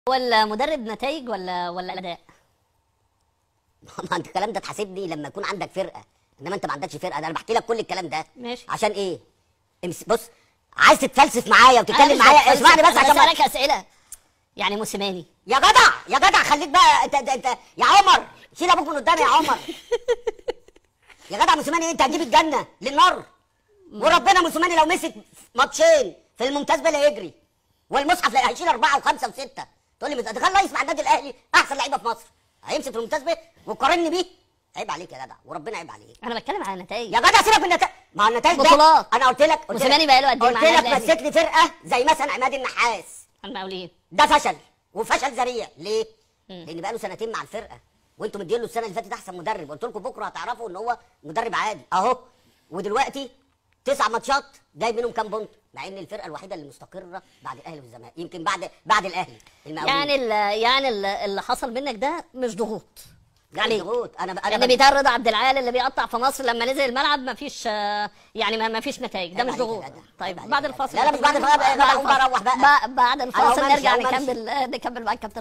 هو المدرب نتائج ولا ولا اداء ما انت الكلام ده تحاسبني لما يكون عندك فرقه انما انت ما عندكش فرقه ده انا بحكي لك كل الكلام ده ماشي. عشان ايه امس- بص عايز تتفلسف معايا أنا وتتكلم مش معايا بتفلسف، اسمعني بس أنا عشان ما- بسألك اسئله يعني موسيماني يا جدع يا جدع خليك بقى انت انت, انت يا عمر شيل ابوك من قدامي يا عمر يا جدع موسيماني انت هتجيب الجنه للنار وربنا موسيماني لو مسك ماتشين في الممتاز بلا يجري والمصحف لا هيشيل اربعه وخمسه وسته تقول لي مت- تخيل رئيس مع النادي الاهلي احسن لعيبه في مصر هيمسك في الممتاز بيه وقارني بيه عيب عليك يا جدع وربنا عيب عليك انا بتكلم على نتائج يا جدع سيبك من النتائج ما هو النتائج ده بطولات. انا قلت لك قلت موسيماني لك- بقاله قد إيه قلت مع لك النادي مسك لي فرقه زي مثلا عماد النحاس المقاولين ده فشل وفشل ذريع ليه؟ لان بقى له سنتين مع الفرقه وانتم مدين له السنه اللي فاتت احسن مدرب قلت لكم بكره هتعرفوا ان هو مدرب عادي اهو ودلوقتي تسع ماتشات جايب منهم كام بونت مع ان الفرقه الوحيده اللي مستقره بعد الاهلي والزمالك يمكن بعد بعد الاهلي المقاولين يعني ال- يعني ال- اللي حصل منك ده مش ضغوط لا عليه. مضغوط انا ب... انا اللي ب... بيتقال رضا عبد العال اللي بيقطع في مصر لما نزل الملعب ما فيش يعني ما ما فيش نتائج ده عيب مش عليك يا ضغوط جدع، طيب عيب بعد عليك يا الفاصل جدع. لا، لا، مش بعد الفاصل، يا جدع، قوم بقى روح بقى. بعد الفاصل أنا هقوم أمشي، نرجع هقوم أمشي. نكمل نكمل مع الكابتن